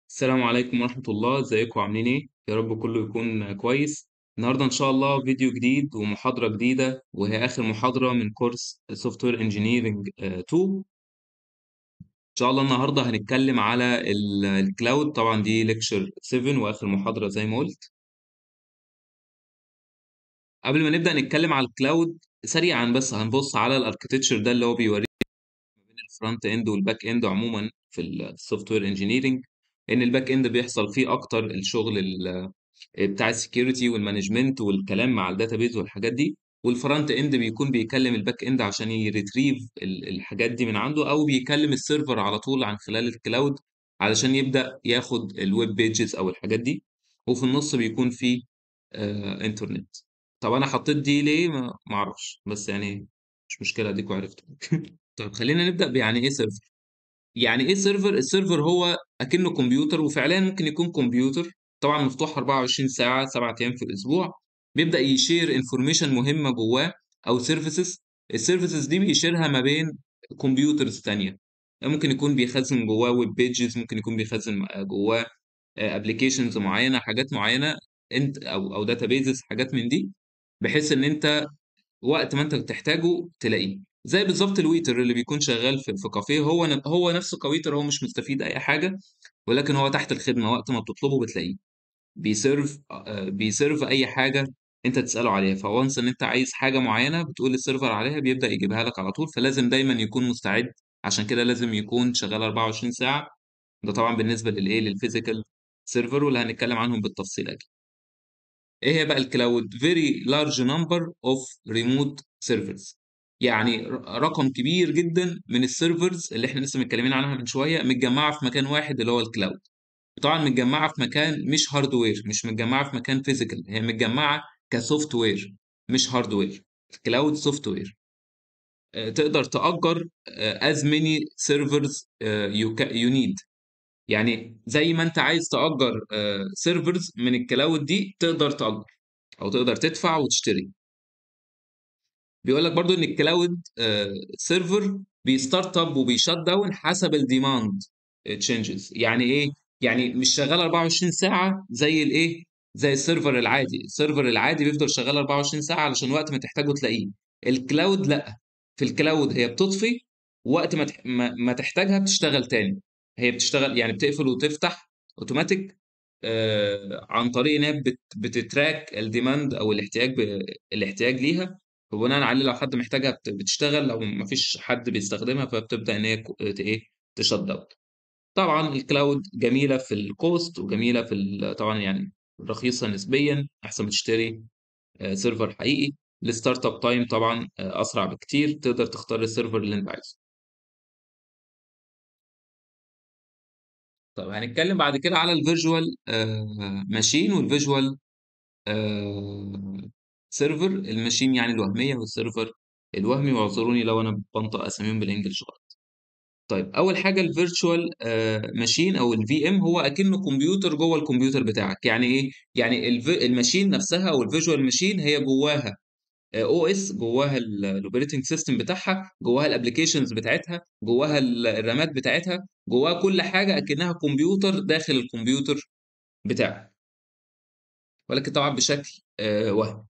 السلام عليكم ورحمة الله ازيكم عاملين ايه يا رب كله يكون كويس النهارده ان شاء الله فيديو جديد ومحاضرة جديدة وهي اخر محاضرة من كورس سوفت وير انجينيرنج 2 ان شاء الله النهارده هنتكلم على الكلاود طبعا دي ليكتشر 7 واخر محاضرة زي ما قلت قبل ما نبدأ نتكلم على الكلاود سريعا بس هنبص على الاركتكتشر ده اللي هو بيوريك ما بين الفرونت اند والباك اند عموما في السوفت وير انجينيرنج ان الباك اند بيحصل فيه اكتر الشغل ال بتاع السكيورتي والمانجمنت والكلام مع الداتابيز والحاجات دي والفرونت اند بيكون بيكلم الباك اند عشان يريتريف الحاجات دي من عنده او بيكلم السيرفر على طول عن خلال الكلاود علشان يبدا ياخد الويب بيجز او الحاجات دي وفي النص بيكون في آه انترنت طب انا حطيت دي ليه ما ما اعرفش بس يعني مش مشكله اديكوا عرفتوا طيب خلينا نبدا بيعني ايه سيرفر يعني ايه سيرفر السيرفر هو اكنه كمبيوتر وفعليا ممكن يكون كمبيوتر طبعا مفتوح 24 ساعه 7 ايام في الاسبوع بيبدا يشير انفورميشن مهمه جواه او سيرفيسز السيرفيسز دي بيشيرها ما بين كمبيوترز تانية ممكن يكون بيخزن جواه ويب بيجز ممكن يكون بيخزن جواه ابلكيشنز معينه حاجات معينه انت او او داتابيزز حاجات من دي بحيث ان انت وقت ما انت تحتاجه تلاقيه زي بالظبط الويتر اللي بيكون شغال في في كافيه هو ن- هو نفسه كويتر هو مش مستفيد اي حاجه ولكن هو تحت الخدمه وقت ما بتطلبه بتلاقيه بيسيرف آه، بيسيرف اي حاجه انت تساله عليها فوانس ان انت عايز حاجه معينه بتقول للسيرفر عليها بيبدا يجيبها لك على طول فلازم دايما يكون مستعد عشان كده لازم يكون شغال 24 ساعه ده طبعا بالنسبه للايه للفيزيكال سيرفر واللي هنتكلم عنهم بالتفصيل اكيد ايه هي بقى الكلاود very large number of remote servers يعني ر- رقم كبير جدا من السيرفرز اللي احنا لسه متكلمين عنها من شويه متجمعه في مكان واحد اللي هو الكلاود طبعا متجمعه في مكان مش هاردوير مش متجمعه في مكان فيزيكال هي متجمعه كسوفت وير مش هاردوير الكلاود سوفت وير تقدر تأجر آه، as many servers آه، you ca- you need يعني زي ما انت عايز تأجر سيرفرز من الكلاود دي تقدر تأجر او تقدر تدفع وتشتري بيقول لك برضو ان الكلاود سيرفر بيستارت اب وبيشت داون حسب الديماند تشينجز يعني ايه يعني مش شغال 24 ساعه زي الايه زي السيرفر العادي السيرفر العادي بيفضل شغال 24 ساعه علشان وقت ما تحتاجه تلاقيه الكلاود لا في الكلاود هي بتطفي وقت ما تح- ما ما تحتاجها بتشتغل تاني هي بتشتغل يعني بتقفل وتفتح اوتوماتيك آه عن طريق ان هي بت- بتتراك الديماند او الاحتياج ب... الاحتياج ليها وبناء عليه لو حد محتاجها بت- بتشتغل لو مفيش حد بيستخدمها فبتبدأ ان هي كو- ت- ايه تشت داون طبعا الكلاود جميلة في الكوست وجميلة في ال- طبعا يعني رخيصة نسبيا احسن ما تشتري آه، سيرفر حقيقي الستارت اب تايم طبعا آه، اسرع بكتير تقدر تختار السيرفر اللي انت عايزه طب هنتكلم بعد كده على الفيرجوال ماشين والفيرجوال سيرفر الماشين يعني الوهمية والسيرفر الوهمي واعذروني لو انا بنطق اساميهم بالانجلش غلط طيب اول حاجه الفيرتشوال ماشين او الفي ام هو اكنه كمبيوتر جوه الكمبيوتر بتاعك يعني ايه يعني الماشين نفسها او الفيرتشوال ماشين هي جواها او اس جواها الاوبريتنج سيستم بتاعها جواها الابلكيشنز بتاعتها جواها ال- الرامات بتاعتها جواها كل حاجه اكنها كمبيوتر داخل الكمبيوتر بتاعك ولكن طبعا بشكل آه، وهمي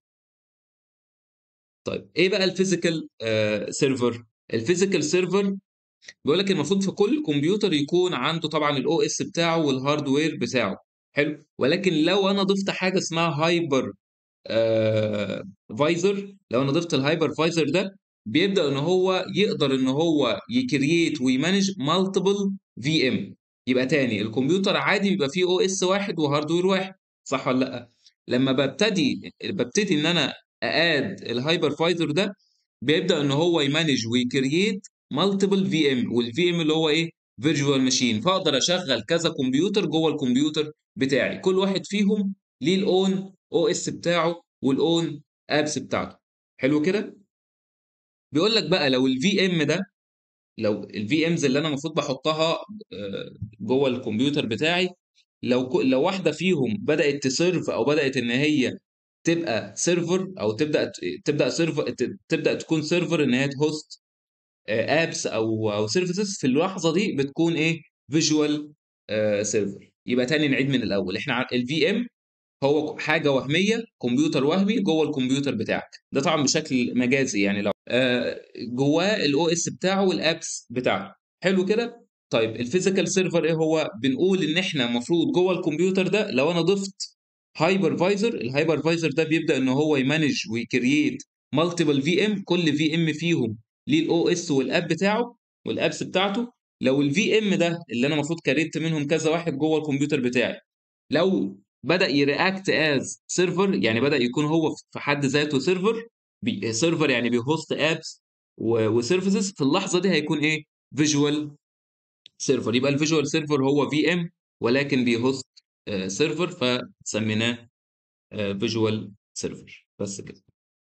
طيب ايه بقى الفيزيكال سيرفر الفيزيكال سيرفر بيقول لك المفروض في كل كمبيوتر يكون عنده طبعا الاو اس بتاعه والهاردوير بتاعه حلو ولكن لو انا ضفت حاجه اسمها هايبر آه فايزر لو انا ضفت الهايبر فايزر ده بيبدا ان هو يقدر ان هو يكرييت ويمانج مالتيبل في ام يبقى تاني الكمبيوتر عادي بيبقى فيه او اس واحد وهاردوير واحد صح ولا لا لما ببتدي ببتدي ان انا ااد الهايبر فايزر ده بيبدا ان هو يمانج ويكرييت مالتيبل في ام والفي ام اللي هو ايه فيرتشوال ماشين فاقدر اشغل كذا كمبيوتر جوه الكمبيوتر بتاعي كل واحد فيهم ليه الاون او اس بتاعه والاون ابس بتاعته حلو كده بيقول لك بقى لو الفي ام ده لو الفي امز اللي انا المفروض بحطها آه، جوه الكمبيوتر بتاعي لو ك- لو واحده فيهم بدات تسيرف او بدات ان هي تبقى سيرفر او تبدا تبدا سيرفر تبدا تكون سيرفر ان هي تهوست ابس او او سيرفيسز في اللحظه دي بتكون ايه فيجوال سيرفر يبقى تاني نعيد من الاول احنا الفي ام هو حاجه وهميه كمبيوتر وهمي جوه الكمبيوتر بتاعك ده طبعا بشكل مجازي يعني لو آه جواه الاو اس بتاعه والابس بتاعته حلو كده طيب الفيزيكال سيرفر ايه هو بنقول ان احنا المفروض جوه الكمبيوتر ده لو انا ضفت هايبرفايزر الهايبرفايزر ده بيبدا ان هو يمانج ويكرييت مالتيبل في ام كل في ام فيهم ليه الاو اس والاب بتاعه والابس بتاعته لو الفي ام ده اللي انا المفروض كريت منهم كذا واحد جوه الكمبيوتر بتاعي لو بدا يرياكت از سيرفر يعني بدا يكون هو في حد ذاته سيرفر سيرفر يعني بيهوست ابس وسيرفيسز في اللحظه دي هيكون ايه فيجوال سيرفر يبقى الفيجوال سيرفر هو في ام ولكن بيهوست سيرفر فسميناه فيجوال سيرفر بس كده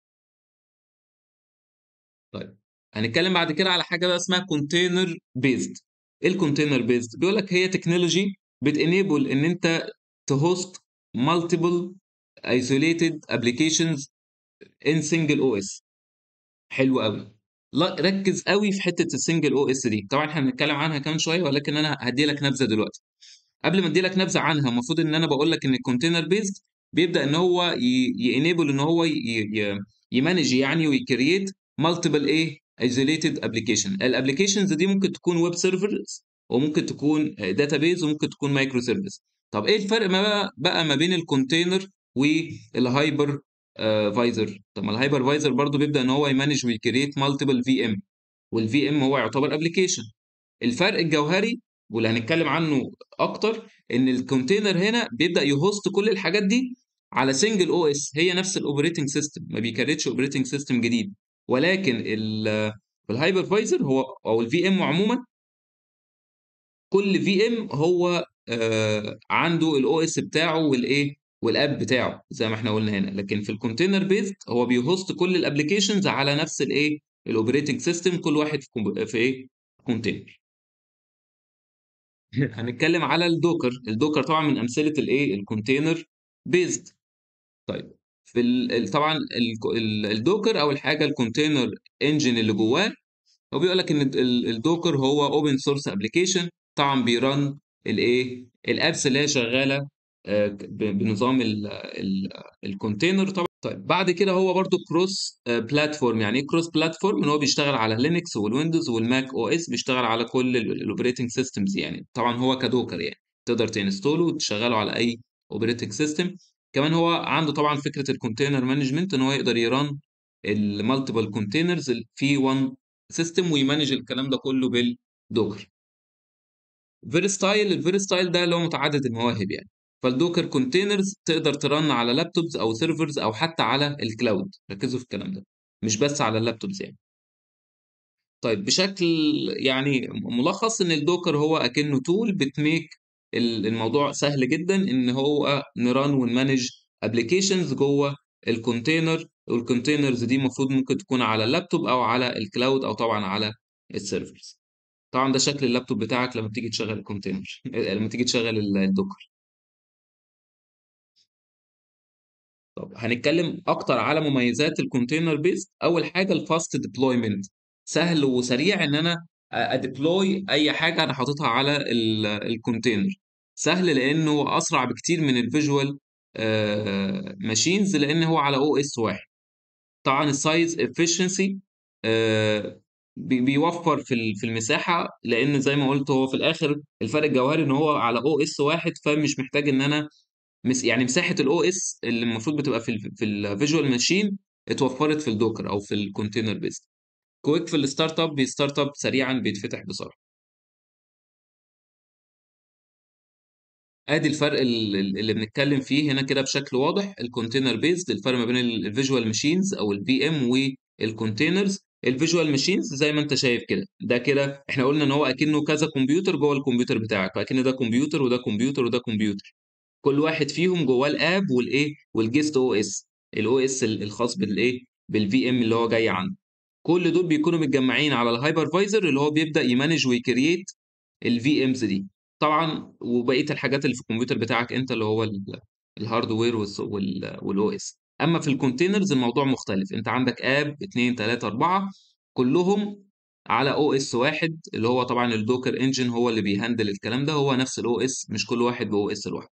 طيب هنتكلم بعد كده على حاجه بقى اسمها كونتينر بيزد ايه الكونتينر بيزد بيقول لك هي تكنولوجي بتانيبل ان انت تهوست multiple isolated applications in single OS حلو قوي لا ركز قوي في حته السنجل او اس دي طبعا احنا هنتكلم عنها كمان شويه ولكن انا هدي لك نبذه دلوقتي قبل ما ادي لك نبذه عنها المفروض ان انا بقول لك ان الكونتينر بيزد بيبدا ان هو ينيبل ان هو يمانج يعني ويكريت مالتيبل ايه ايزوليتد ابلكيشن الابلكيشنز دي ممكن تكون ويب سيرفرز وممكن تكون داتابيز وممكن تكون مايكرو سيرفيس طب ايه الفرق ما بقى, بقى ما بين الكونتينر والهايبر فايزر طب ما الهايبر فايزر برضه بيبدا ان هو يمانج ويكريت مالتيبل في ام والفي ام هو يعتبر ابلكيشن الفرق الجوهري واللي هنتكلم عنه اكتر ان الكونتينر هنا بيبدا يهوست كل الحاجات دي على سنجل او اس هي نفس الاوبريتنج سيستم ما بيكريتش اوبريتنج سيستم جديد ولكن الهايبر فايزر هو او الفي ام عموما كل في ام هو آه عنده الاو اس بتاعه والايه والاب بتاعه زي ما احنا قلنا هنا لكن في الكونتينر بيزد هو بيهوست كل الابلكيشنز على نفس الايه الاوبريتنج سيستم كل واحد في في ايه كونتينر هنتكلم على الدوكر الدوكر طبعا من امثله الايه الكونتينر بيزد طيب في ال طبعا الدوكر او الحاجه الكونتينر انجن اللي جواه هو بيقول لك ان الدوكر هو اوبن سورس ابلكيشن طبعا بيرن الايه الابس اللي هي شغاله بنظام الكونتينر طبعا طيب بعد كده هو برضو كروس بلاتفورم يعني ايه كروس بلاتفورم ان هو بيشتغل على لينكس والويندوز والماك او اس بيشتغل على كل الاوبريتنج سيستمز يعني طبعا هو كدوكر يعني تقدر تنستوله وتشغله على اي اوبريتنج سيستم كمان هو عنده طبعا فكره الكونتينر مانجمنت ان هو يقدر يران المالتيبل كونتينرز في وان سيستم ويمانج الكلام ده كله بالدوكر فيرستايل الفيرستايل ده اللي هو متعدد المواهب يعني فالدوكر كونتينرز تقدر ترن على لابتوبز او سيرفرز او حتى على الكلاود ركزوا في الكلام ده مش بس على اللابتوبز يعني طيب بشكل يعني ملخص ان الدوكر هو اكنه تول بتميك الموضوع سهل جدا ان هو نران ونمانج ابلكيشنز جوه الكونتينر والكونتينرز دي المفروض ممكن تكون على اللابتوب او على الكلاود او طبعا على السيرفرز طبعا ده شكل اللابتوب بتاعك لما تيجي تشغل الكونتينر لما تيجي تشغل الدوكر طب هنتكلم اكتر على مميزات الكونتينر بيست اول حاجه الفاست ديبلويمنت سهل وسريع ان انا اديبلوي اي حاجه انا حاططها على الكونتينر سهل لانه اسرع بكتير من الفيجوال ماشينز لان هو على او اس واحد طبعا السايز افشنسي بيوفر في في المساحه لان زي ما قلت هو في الاخر الفرق الجوهري ان هو على او اس واحد فمش محتاج ان انا مس يعني مساحه الاو اس اللي المفروض بتبقى في ال في الفيجوال ماشين اتوفرت في الدوكر او في الكونتينر بيست كويك في الستارت اب بيستارت اب سريعا بيتفتح بسرعه ادي الفرق اللي بنتكلم فيه هنا كده بشكل واضح الكونتينر بيزد الفرق ما بين الفيجوال ماشينز او الفي ام والكونتينرز الفيجوال ماشينز زي ما انت شايف كده ده كده احنا قلنا ان هو اكنه كذا كمبيوتر جوه الكمبيوتر بتاعك فاكن ده كمبيوتر وده كمبيوتر وده كمبيوتر كل واحد فيهم جواه الاب والايه والجيست او اس الاو اس الخاص بالايه بالفي ام اللي هو جاي عنده كل دول بيكونوا متجمعين على الهايبرفايزر اللي هو بيبدا يمانج ويكرييت الفي امز دي طبعا وبقيه الحاجات اللي في الكمبيوتر بتاعك انت اللي هو الهاردوير والاو اس اما في الكونتينرز الموضوع مختلف انت عندك اب 2 3 4 كلهم على او اس واحد اللي هو طبعا الدوكر انجن هو اللي بيهندل الكلام ده هو نفس الاو اس مش كل واحد باو اس لوحده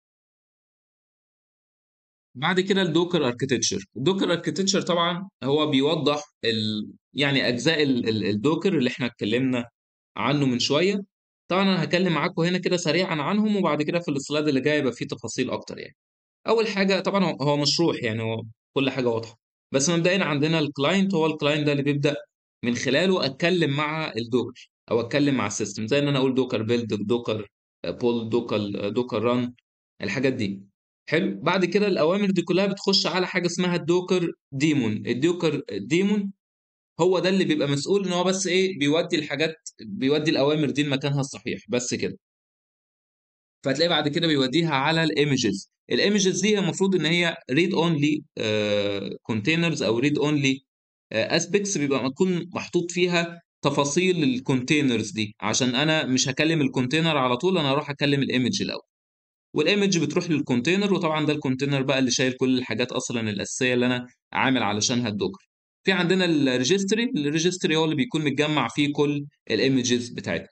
بعد كده الدوكر اركتكتشر الدوكر اركتكتشر طبعا هو بيوضح ال... يعني اجزاء ال... ال- الدوكر اللي احنا اتكلمنا عنه من شويه طبعا انا هكلم معاكم هنا كده سريعا عنهم وبعد كده في السلايد اللي جاي يبقى فيه تفاصيل اكتر يعني اول حاجه طبعا هو هو مشروح يعني هو كل حاجه واضحه بس مبدئيا عندنا الكلاينت هو الكلاينت ده اللي بيبدا من خلاله اتكلم مع الدوكر او اتكلم مع السيستم زي ان انا اقول دوكر بيلد دوكر بول دوكر دوكر ران الحاجات دي حلو بعد كده الاوامر دي كلها بتخش على حاجه اسمها الدوكر ديمون الدوكر ديمون هو ده اللي بيبقى مسؤول ان هو بس ايه بيودي الحاجات بيودي الاوامر دي لمكانها الصحيح بس كده فهتلاقي بعد كده بيوديها على الايمجز الايمجز دي المفروض ان هي ريد اونلي كونتينرز او ريد اونلي اسبيكتس بيبقى مكون محطوط فيها تفاصيل الكونتينرز دي عشان انا مش هكلم الكونتينر على طول انا هروح اكلم الايمج الاول والايمج بتروح للكونتينر وطبعا ده الكونتينر بقى اللي شايل كل الحاجات اصلا الاساسيه اللي انا عامل علشانها الدوكر في عندنا الريجستري الريجستري هو اللي بيكون متجمع فيه كل الايمجز بتاعتنا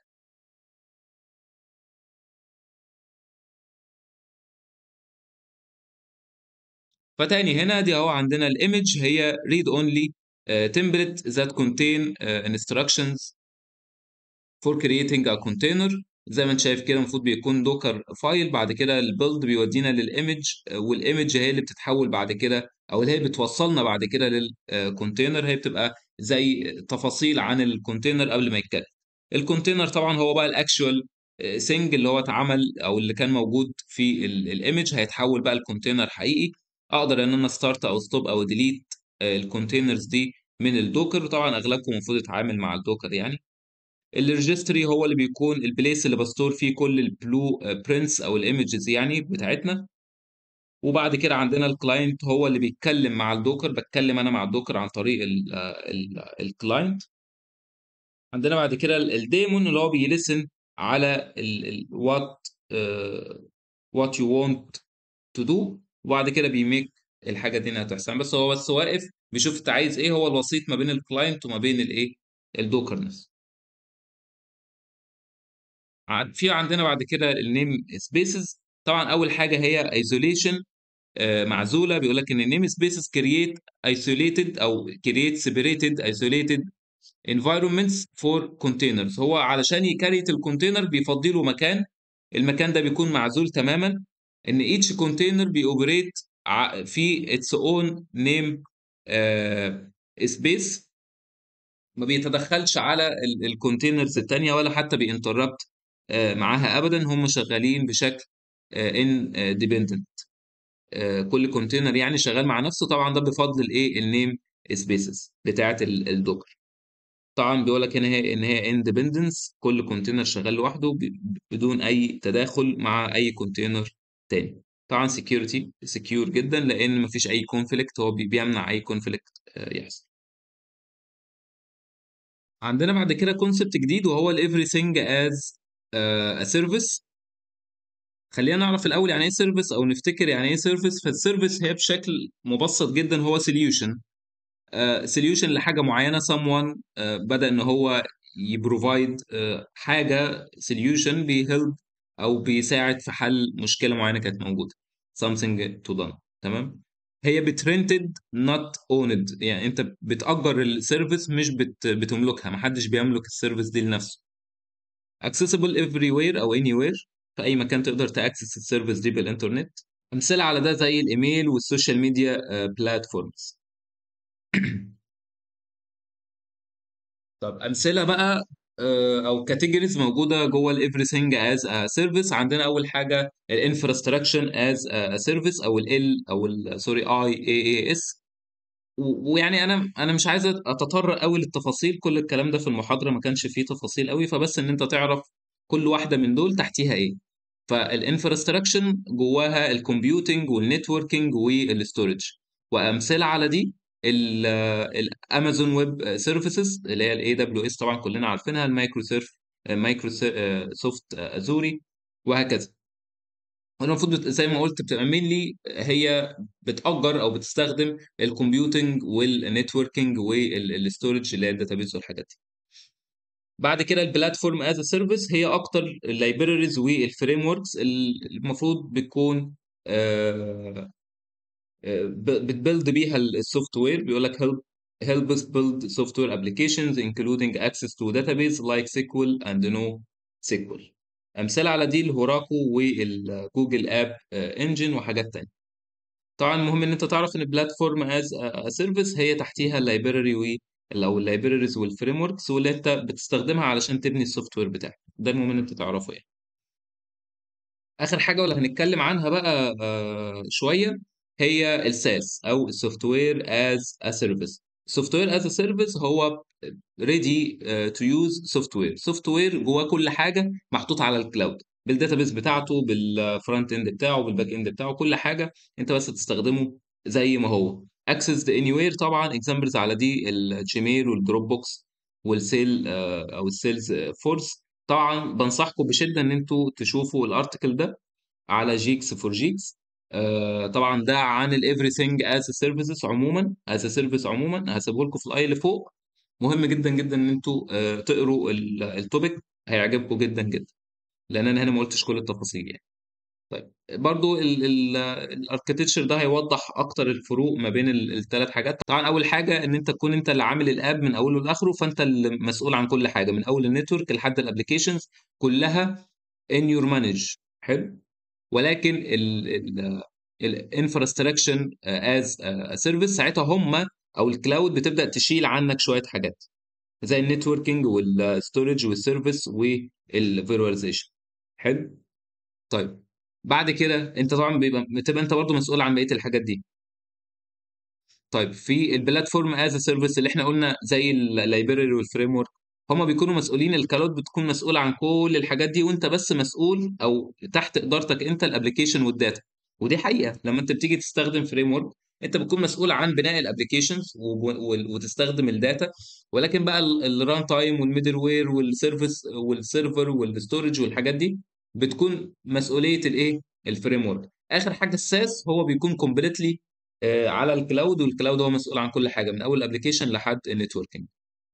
فتاني هنا دي اهو عندنا الايمج هي read only uh, template that contain uh, instructions for creating a container زي ما انت شايف كده المفروض بيكون دوكر فايل بعد كده البيلد بيودينا للايمج والايمج هي اللي بتتحول بعد كده او اللي هي بتوصلنا بعد كده للكونتينر هي بتبقى زي تفاصيل عن الكونتينر قبل ما يتكلم الكونتينر طبعا هو بقى الاكشوال سنج اللي هو اتعمل او اللي كان موجود في الايمج هيتحول بقى الكونتينر حقيقي اقدر ان انا ستارت او ستوب او ديليت الكونتينرز دي من الدوكر وطبعا اغلبكم المفروض يتعامل مع الدوكر يعني الريجستري هو اللي بيكون البليس اللي بستور فيه كل البلو برينتس او الايمجز يعني بتاعتنا وبعد كده عندنا الكلاينت هو اللي بيتكلم مع الدوكر بتكلم انا مع الدوكر عن طريق الكلاينت عندنا بعد كده الديمون اللي هو بيلسن على وات وات يو وانت تو دو وبعد كده بيميك الحاجه دي انها تحصل بس هو بس واقف بيشوف انت عايز ايه هو الوسيط ما بين الكلاينت وما بين الايه الدوكر نفسه في عندنا بعد كده النيم سبيسز طبعا اول حاجه هي ايزوليشن معزوله بيقول لك ان النيم سبيسز كرييت ايسوليتد او كرييت سيبريتد ايسوليتد environments for containers هو علشان يكريت الكونتينر بيفضي له مكان المكان ده بيكون معزول تماما ان each container بيوبريت في its own name سبيس ما بيتدخلش على الكونتينرز التانية ولا حتى بينتربت معاها ابدا هم شغالين بشكل ان ديبندنت كل كونتينر يعني شغال مع نفسه طبعا ده بفضل الايه النيم سبيسز بتاعه الدوكر طبعا بيقول لك هنا هي ان هي اندبندنس كل كونتينر شغال لوحده بدون اي تداخل مع اي كونتينر تاني طبعا سكيورتي سكيور جدا لان مفيش اي كونفليكت هو بيمنع اي كونفليكت يحصل عندنا بعد كده كونسبت جديد وهو ال everything as a service خلينا نعرف الاول يعني ايه سيرفيس او نفتكر يعني ايه سيرفيس فالسيرفيس هي بشكل مبسط جدا هو سوليوشن سوليوشن لحاجه معينه someone uh, بدا ان هو يبروفايد uh, حاجه سوليوشن بيهلب او بيساعد في حل مشكله معينه كانت موجوده something to done تمام هي بترنتد نوت اوند يعني انت بتأجر السيرفيس مش بت بتملكها محدش بيملك السيرفيس دي لنفسه accessible everywhere او anywhere في اي مكان تقدر تاكسس السيرفيس دي بالانترنت امثله على ده زي الايميل والسوشيال ميديا بلاتفورمز طب امثله بقى او كاتيجوريز موجوده جوه الافريثينج از ا سيرفيس عندنا اول حاجه الانفراستراكشر از ا سيرفيس او ال او سوري اي اي اي اس ويعني انا انا مش عايز اتطرق قوي للتفاصيل كل الكلام ده في المحاضره ما كانش فيه تفاصيل قوي فبس ان انت تعرف كل واحده من دول تحتيها ايه فالانفراستراكشر جواها الكمبيوتنج والنتوركينج والستورج وامثله على دي الامازون ويب سيرفيسز اللي هي الاي دبليو اس طبعا كلنا عارفينها المايكرو سيرف مايكرو سوفت ازوري وهكذا المفروض زي ما قلت بتبقى مينلي هي بتأجر او بتستخدم الكمبيوتنج والنتوركينج والستورج اللي هي الداتابيز والحاجات دي بعد كده البلاتفورم از سيرفيس هي اكتر اللايبريز والفريم وركس المفروض بتكون آه، آه، ب- بتبيلد بيها السوفت وير بيقول لك help help us build software applications including access to database like SQL and NoSQL امثله على دي الهوراكو والجوجل اب انجن وحاجات تانية طبعا المهم ان انت تعرف ان البلاتفورم از سيرفيس هي تحتيها اللايبراري و او اللايبراريز والفريم وركس واللي انت بتستخدمها علشان تبني السوفت وير بتاعك ده المهم ان انت تعرفه يعني اخر حاجه ولا هنتكلم عنها بقى آه، شويه هي الساس او السوفت وير از ا سيرفيس السوفت وير از ا سيرفيس هو ريدي تو يوز سوفت وير سوفت وير جواه كل حاجه محطوط على الكلاود بالداتابيس بتاعته بالفرونت اند بتاعه بالباك اند بتاعه كل حاجه انت بس تستخدمه زي ما هو اكسس اني وير طبعا اكزامبلز على دي الجيميل والدروب بوكس والسيل آه، او السيلز فورس طبعا بنصحكم بشده ان انتوا تشوفوا الارتكل ده على جيكس فور جيكس آه طبعا ده عن الايفريثينج از سيرفيسز عموما از سيرفيس عموما هسيبه لكم في الاي اللي فوق مهم جدا جدا ان انتوا آه تقروا التوبيك هيعجبكم جدا جدا لان انا هنا ما قلتش كل التفاصيل يعني طيب برضو الاركتكتشر ده هيوضح اكتر الفروق ما بين الثلاث حاجات طبعا اول حاجه ان انت تكون انت اللي عامل الاب من اوله لاخره فانت اللي مسؤول عن كل حاجه من اول النتورك لحد الابلكيشنز كلها in your manage حلو ولكن الانفراستراكشن از سيرفيس ساعتها هم او الكلاود بتبدا تشيل عنك شويه حاجات زي النتوركينج والستورج والسيرفيس والفيراليزيشن حلو طيب بعد كده انت طبعا بيبقى بتبقى انت برضو مسؤول عن بقيه الحاجات دي طيب في البلاتفورم از سيرفيس اللي احنا قلنا زي اللايبراري والفريم ورك هما بيكونوا مسؤولين الكلاود بتكون مسؤول عن كل الحاجات دي وانت بس مسؤول او تحت ادارتك انت الابلكيشن والداتا ودي حقيقه لما انت بتيجي تستخدم فريم ورك انت بتكون مسؤول عن بناء الابلكيشنز وتستخدم الداتا ولكن بقى الران تايم والميدل وير والسيرفيس والسيرفر والستورج والحاجات دي بتكون مسؤوليه الايه الفريم ورك اخر حاجه الساس هو بيكون كومبليتلي على الكلاود والكلاود هو مسؤول عن كل حاجه من اول الابلكيشن لحد النتوركينج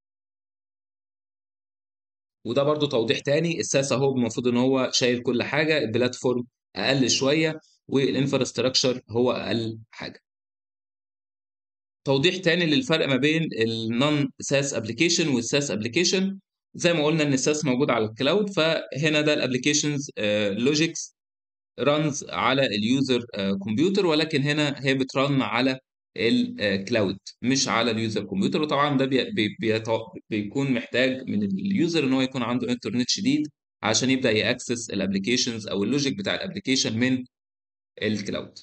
وده برضو توضيح تاني الساس اهو المفروض ان هو شايل كل حاجه البلاتفورم اقل شويه والانفراستراكشر هو اقل حاجه توضيح تاني للفرق ما بين النون ساس ابلكيشن والساس ابلكيشن زي ما قلنا ان الساس موجود على الكلاود فهنا ده الابلكيشنز لوجيكس رانز على اليوزر كمبيوتر ولكن هنا هي بترن على الكلاود مش على اليوزر كمبيوتر وطبعا ده بي بي بيكون محتاج من اليوزر ان هو يكون عنده انترنت شديد عشان يبدا ياكسس الابلكيشنز او اللوجيك بتاع الابلكيشن من الكلاود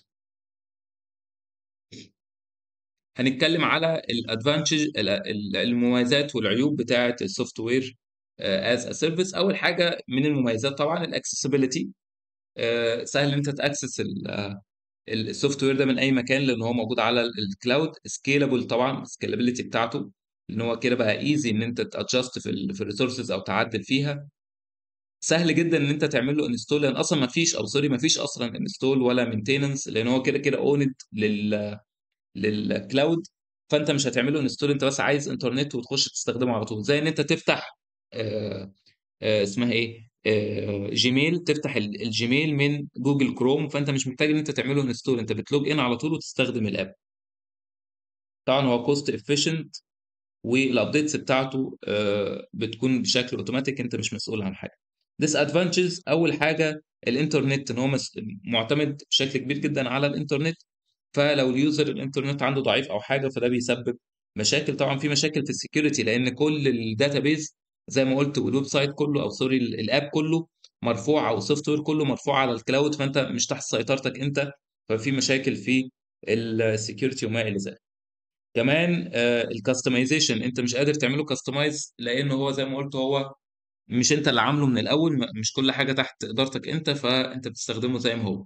هنتكلم على الادفانتج المميزات والعيوب بتاعه السوفت وير از ا سيرفيس اول حاجه من المميزات طبعا الاكسسبيليتي سهل ان انت تاكسس السوفت وير ده من اي مكان لان هو موجود على الكلاود سكيلابل طبعا السكيلابيلتي بتاعته ان هو كده بقى ايزي ان انت تادجست في في الريسورسز او تعدل فيها سهل جدا ان انت تعمل له انستول لان اصلا ما فيش او سوري ما فيش اصلا انستول ولا مينتيننس لان هو كده كده اوند لل للكلاود فانت مش هتعمل له انستول انت بس عايز انترنت وتخش تستخدمه على طول زي ان انت تفتح آه آه اسمها ايه آه جيميل تفتح الجيميل من جوجل كروم فانت مش محتاج ان انت تعمله انستول انت بتلوج ان على طول وتستخدم الاب طبعا هو كوست افيشنت والابديتس بتاعته بتكون بشكل اوتوماتيك انت مش مسؤول عن حاجه ديس ادفانتجز اول حاجه الانترنت ان هو معتمد بشكل كبير جدا على الانترنت فلو اليوزر الانترنت عنده ضعيف او حاجه فده بيسبب مشاكل طبعا في مشاكل في السكيورتي لان كل الداتابيز زي ما قلت والويب سايت كله او سوري الاب كله مرفوع او السوفت وير كله مرفوع على الكلاود فانت مش تحت سيطرتك انت ففي مشاكل في السكيورتي وما الى ذلك كمان الكاستمايزيشن انت مش قادر تعمله كاستمايز لان هو زي ما قلت هو مش انت اللي عامله من الاول مش كل حاجه تحت ادارتك انت فانت بتستخدمه زي ما هو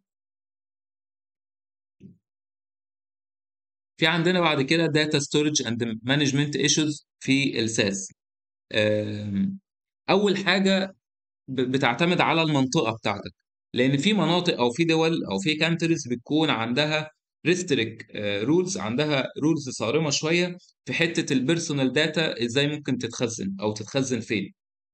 في عندنا بعد كده داتا ستورج اند مانجمنت ايشوز في الساس اول حاجه بتعتمد على المنطقه بتاعتك لان في مناطق او في دول او في كانتريز بتكون عندها ريستريك رولز عندها رولز صارمه شويه في حته البيرسونال داتا ازاي ممكن تتخزن او تتخزن فين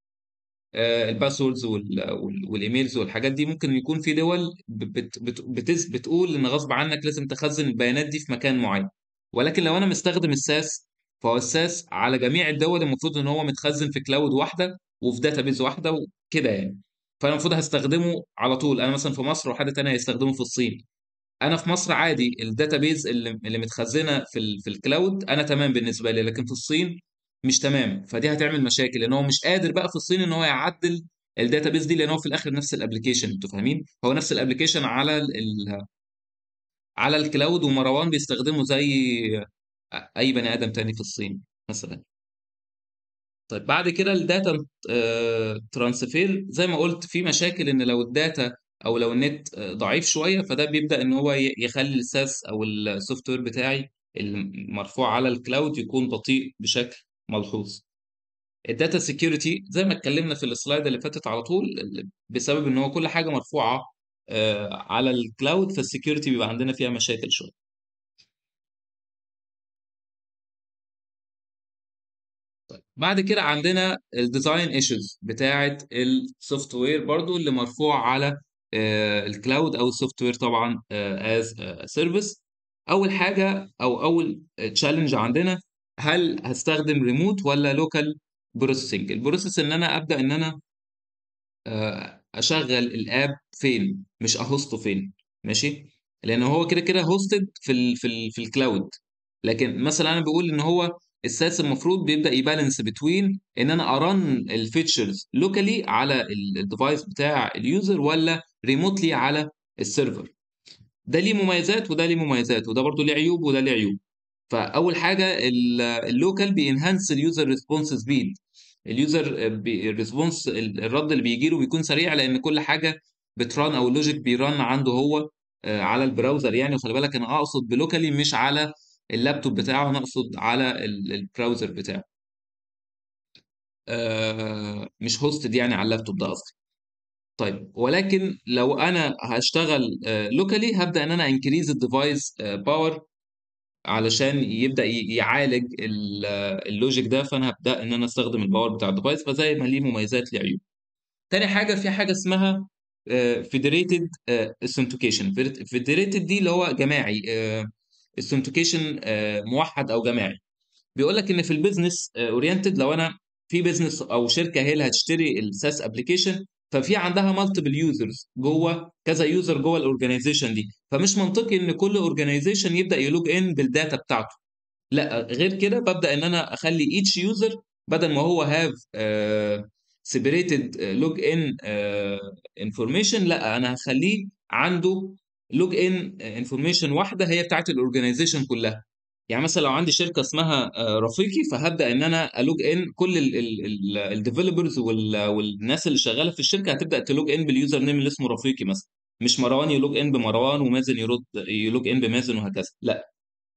الباسوردز والايميلز والحاجات دي ممكن يكون في دول بت بت بتز بتقول ان غصب عنك لازم تخزن البيانات دي في مكان معين ولكن لو انا مستخدم الساس فهو الساس على جميع الدول المفروض ان هو متخزن في كلاود واحده وفي داتابيز واحده وكده يعني فانا المفروض هستخدمه على طول انا مثلا في مصر وحد تاني هيستخدمه في الصين انا في مصر عادي الداتابيز اللي اللي متخزنه في ال في الكلاود انا تمام بالنسبه لي لكن في الصين مش تمام فدي هتعمل مشاكل لان هو مش قادر بقى في الصين ان هو يعدل الداتابيز دي لان هو في الاخر نفس الابلكيشن انتوا فاهمين هو نفس الابلكيشن على ال ال على الكلاود ومروان بيستخدمه زي اي بني ادم تاني في الصين مثلا طيب بعد كده الداتا ترانسفير زي ما قلت في مشاكل ان لو الداتا او لو النت آه، ضعيف شويه فده بيبدا ان هو ي- يخلي الساس او السوفت وير بتاعي المرفوع على الكلاود يكون بطيء بشكل ملحوظ الداتا سيكيورتي زي ما اتكلمنا في السلايد اللي فاتت على طول ال- بسبب ان هو كل حاجه مرفوعه آه، على الكلاود فالسكيورتي بيبقى عندنا فيها مشاكل شويه بعد كده عندنا الديزاين ايشوز بتاعه السوفت وير برضو اللي مرفوع على آه، الكلاود او السوفت وير طبعا از سيرفيس اول حاجه او اول تشالنج عندنا هل هستخدم ريموت ولا لوكال بروسيسنج البروسيس ان انا ابدا ان انا آه، اشغل الاب فين مش اهوسته فين ماشي لان هو كده كده هوستد في ال في ال في الكلاود لكن مثلا انا بقول ان هو الساس المفروض بيبدا يبالانس بتوين ان انا ارن الفيتشرز لوكالي على الديفايس بتاع اليوزر ولا ريموتلي على السيرفر ده ليه مميزات وده ليه مميزات وده برضو ليه عيوب وده ليه عيوب فاول حاجه اللوكال بينهانس اليوزر ريسبونس سبيد اليوزر الريسبونس الرد اللي بيجي له بيكون سريع لان كل حاجه بتران او اللوجيك بيران عنده هو آه، على البراوزر يعني وخلي بالك انا اقصد بلوكالي مش على اللابتوب بتاعه انا اقصد على ال- البراوزر بتاعه آه، مش هوستد يعني على اللابتوب ده قصدي طيب ولكن لو انا هشتغل لوكالي هبدا ان انا انكريز الديفايس باور علشان يبدا ي- يعالج ال- اللوجيك ده فانا هبدا ان انا استخدم الباور بتاع الديفايس فزي ما ليه مميزات ليه عيوب تاني حاجه في حاجه اسمها فيدريتد استنتوكيشن فيدريتد دي اللي هو جماعي استنتوكيشن موحد او جماعي بيقول لك ان في البيزنس اورينتد لو انا في بيزنس او شركه هي اللي هتشتري الساس ابلكيشن ففي عندها مالتيبل يوزرز جوه كذا يوزر جوه الاورجنايزيشن دي فمش منطقي ان كل اورجنايزيشن يبدا يلوج ان بالداتا بتاعته لا غير كده ببدا ان انا اخلي each يوزر بدل ما هو هاف سيبريتد لوج ان انفورميشن لا انا هخليه عنده لوج ان انفورميشن واحده هي بتاعت الاورجنايزيشن كلها يعني مثلا لو عندي شركه اسمها آه، رفيقي فهبدا ان انا الوج ان كل الديفلوبرز والناس اللي شغاله في الشركه هتبدا تلوج ان باليوزر نيم اللي اسمه رفيقي مثلا مش مروان يلوج ان بمروان ومازن يرد يلوج ان بمازن وهكذا لا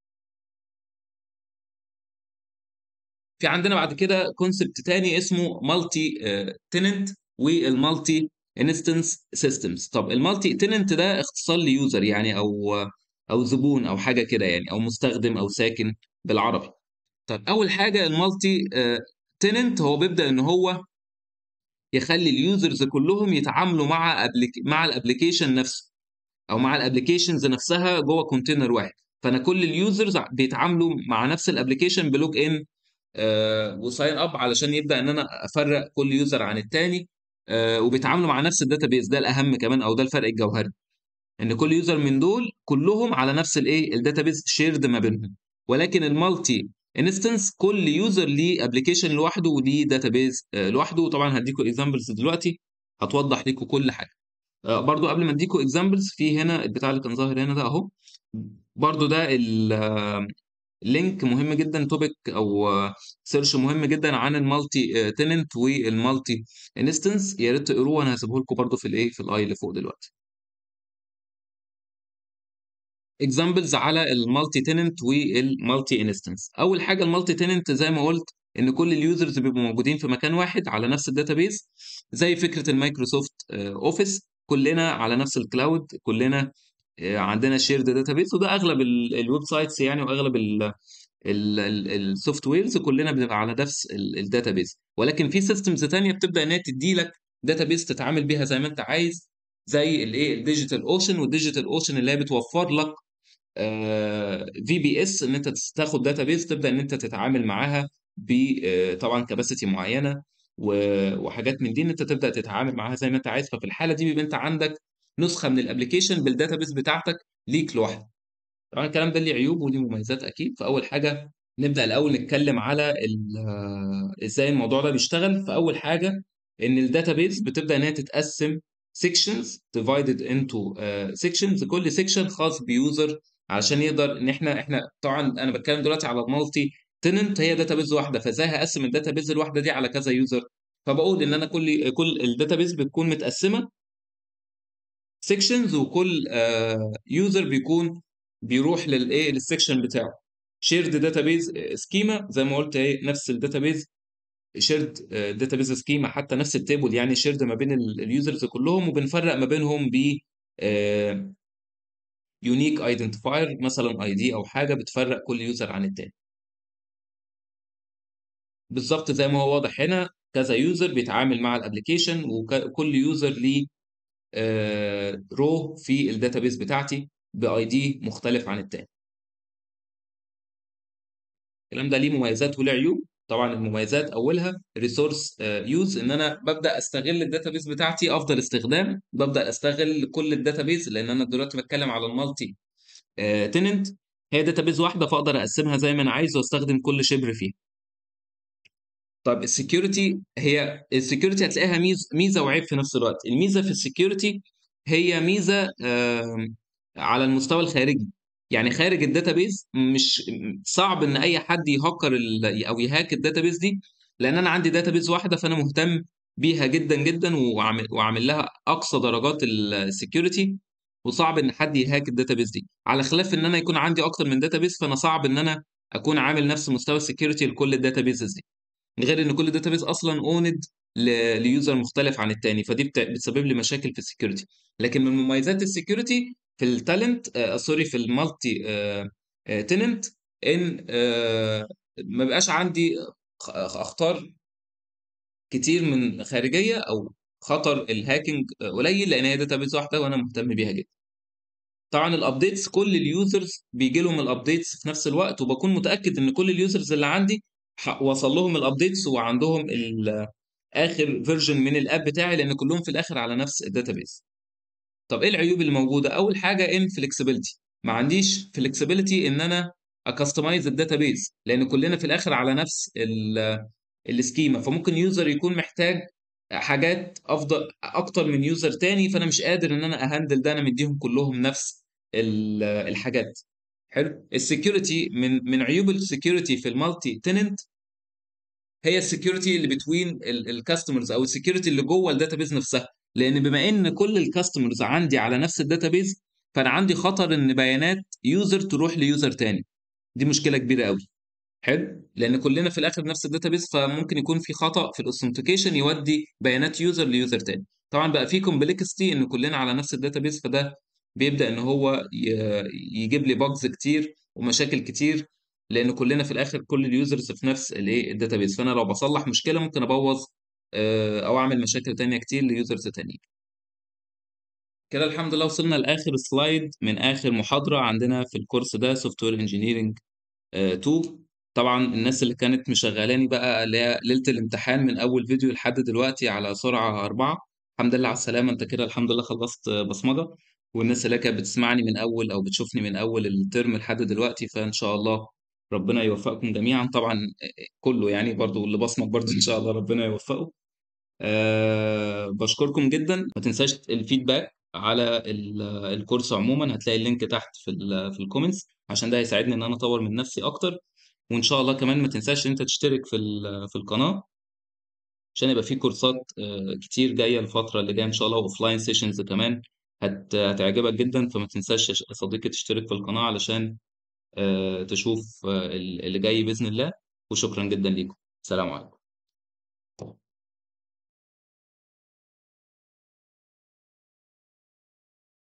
في عندنا بعد كده كونسبت تاني اسمه مالتي تننت والمالتي انستنس سيستمز طب المالتي تننت ده اختصار ليوزر يعني او او زبون او حاجه كده يعني او مستخدم او ساكن بالعربي طب اول حاجه المالتي تننت هو بيبدا ان هو يخلي اليوزرز كلهم يتعاملوا مع أبليك... مع الابلكيشن نفسه او مع الابلكيشنز نفسها جوه كونتينر واحد فانا كل اليوزرز بيتعاملوا مع نفس الابلكيشن بلوج ان آه، وساين اب علشان يبدا ان انا افرق كل يوزر عن التاني آه، وبيتعاملوا مع نفس الداتابيز ده الاهم كمان او ده الفرق الجوهري ان كل يوزر من دول كلهم على نفس الايه الداتابيز شيرد ما بينهم ولكن المالتي انستنس كل يوزر ليه ابلكيشن لوحده وليه داتابيز لوحده وطبعا هديكم اكزامبلز دلوقتي هتوضح لكم كل حاجه آه، برضو قبل ما اديكم اكزامبلز في هنا البتاع اللي كان ظاهر هنا ده اهو برضو ده اللينك مهم جدا توبيك او سيرش مهم جدا عن المالتي تننت والمالتي انستنس يا ريت تقروه وانا هسيبه لكم برضو في الايه في الاي اللي فوق دلوقتي اكزامبلز على المالتي تننت والمالتي انستنس اول حاجه المالتي تننت زي ما قلت ان كل اليوزرز بيبقوا موجودين في مكان واحد على نفس الداتابيز زي فكره المايكروسوفت اوفيس كلنا على نفس الكلاود كلنا آه، عندنا شيرد داتابيز وده اغلب الويب سايتس يعني واغلب السوفت ويرز كلنا بنبقى على نفس الداتابيز ولكن في سيستمز تانية بتبدا ان هي تدي لك داتابيز تتعامل بيها زي ما انت عايز زي الايه الديجيتال اوشن والديجيتال اوشن اللي هي بتوفر لك في بي اس ان انت تاخد داتابيز تبدا ان انت تتعامل معاها ب آه، طبعا كباسيتي معينه و- وحاجات من دي ان انت تبدا تتعامل معاها زي ما انت عايز ففي الحاله دي بيبقى انت عندك نسخه من الابلكيشن بالداتابيز بتاعتك ليك لوحدك طبعا الكلام ده ليه عيوب وليه مميزات اكيد فاول حاجه نبدا الاول نتكلم على ال- آه، ازاي الموضوع ده بيشتغل فاول حاجه ان الداتابيز بتبدا ان هي تتقسم sections divided into uh, sections كل section خاص بيوزر علشان يقدر ان احنا احنا طبعا انا بتكلم دلوقتي على المالتي تننت هي داتابيز واحده فازاي هقسم الداتابيز الواحده دي على كذا يوزر فبقول ان انا كل كل الداتابيز بتكون متقسمه سيكشنز وكل يوزر بيكون بيروح للايه للسيكشن بتاعه شيرد داتابيز سكيما زي ما قلت ايه نفس الداتابيز شيرد داتابيز سكيما حتى نفس التيبل يعني شيرد ما بين اليوزرز كلهم وبنفرق ما بينهم ب يونيك ايدنتيفاير مثلا اي دي او حاجه بتفرق كل يوزر عن التاني بالظبط زي ما هو واضح هنا كذا يوزر بيتعامل مع الابلكيشن وكل يوزر ليه رو في الداتابيز بتاعتي باي دي مختلف عن التاني الكلام ده ليه مميزات وليه عيوب طبعا المميزات اولها ريسورس يوز ان انا ببدا استغل الداتابيز بتاعتي افضل استخدام ببدا استغل كل الداتابيز لان انا دلوقتي بتكلم على المالتي تننت هي داتابيز واحده فاقدر اقسمها زي ما انا عايز واستخدم كل شبر فيها طب السكيورتي هي السكيورتي هتلاقيها ميزه ميزه وعيب في نفس الوقت الميزه في السكيورتي هي ميزه آم، على المستوى الخارجي يعني خارج الداتابيز مش صعب ان اي حد يهكر ال- او يهاك الداتابيز دي لان انا عندي داتابيز واحده فانا مهتم بيها جدا جدا وعامل وعامل لها اقصى درجات السكيورتي وصعب ان حد يهاك الداتابيز دي على خلاف ان انا يكون عندي اكتر من داتابيز فانا صعب ان انا اكون عامل نفس مستوى السكيورتي لكل الداتابيزز دي غير ان كل داتابيز اصلا اوند ليوزر مختلف عن التاني فدي بت- بتسبب لي مشاكل في السكيورتي لكن من مميزات السكيورتي في التالنت آه سوري في المالتي آه آه تننت ان آه ما بقاش عندي خ- اخطار كتير من خارجيه او خطر الهاكينج آه، قليل لان هي داتابيز واحده وانا مهتم بيها جدا طبعا الابديتس كل اليوزرز بيجي لهم الابديتس في نفس الوقت وبكون متاكد ان كل اليوزرز اللي عندي ح- وصل لهم الابديتس وعندهم ال- اخر فيرجن من الاب بتاعي لان كلهم في الاخر على نفس الداتابيز طب ايه العيوب اللي موجوده اول حاجه ان فليكسيبيليتي ما عنديش فليكسيبيليتي ان انا اكستمايز الداتابيز لان كلنا في الاخر على نفس ال- السكيما فممكن يوزر يكون محتاج حاجات افضل اكتر من يوزر تاني فانا مش قادر ان انا اهندل ده انا مديهم كلهم نفس ال- الحاجات حلو السكيورتي من من عيوب السكيورتي في المالتي تننت هي السكيورتي اللي بتوين الكاستمرز او السكيورتي اللي جوه الداتابيز نفسها لان بما ان كل الكاستمرز عندي على نفس الداتابيز فانا عندي خطر ان بيانات يوزر تروح ليوزر تاني دي مشكله كبيره قوي حلو لان كلنا في الاخر نفس الداتابيز فممكن يكون في خطا في الاوثنتيكيشن يودي بيانات يوزر ليوزر تاني طبعا بقى في كومبلكستي ان كلنا على نفس الداتابيز فده بيبدا ان هو ي- يجيب لي باجز كتير ومشاكل كتير لان كلنا في الاخر كل اليوزرز في نفس الايه الداتابيز فانا لو بصلح مشكله ممكن ابوظ آه، او اعمل مشاكل تانية كتير ليوزرز تانيين كده الحمد لله وصلنا لاخر سلايد من اخر محاضره عندنا في الكورس ده سوفت وير انجينيرنج 2 طبعا الناس اللي كانت مشغلاني بقى اللي هي ليله الامتحان من اول فيديو لحد دلوقتي على سرعه أربعة الحمد لله على السلامه انت كده الحمد لله خلصت بصمجه والناس اللي كانت بتسمعني من اول او بتشوفني من اول الترم لحد دلوقتي فان شاء الله ربنا يوفقكم جميعا طبعا كله يعني برضو اللي بصمج برضو ان شاء الله ربنا يوفقه أه بشكركم جدا ما تنساش الفيدباك على ال- الكورس عموما هتلاقي اللينك تحت في ال في الكومنتس عشان ده هيساعدني ان انا اطور من نفسي اكتر وان شاء الله كمان ما تنساش ان انت تشترك في ال- في القناه عشان يبقى في كورسات آه، كتير جايه الفتره اللي جايه ان شاء الله واوفلاين سيشنز كمان هت هتعجبك جدا فما تنساش يا صديقي تشترك في القناه علشان آه، تشوف آه، اللي جاي باذن الله وشكرا جدا ليكم سلام عليكم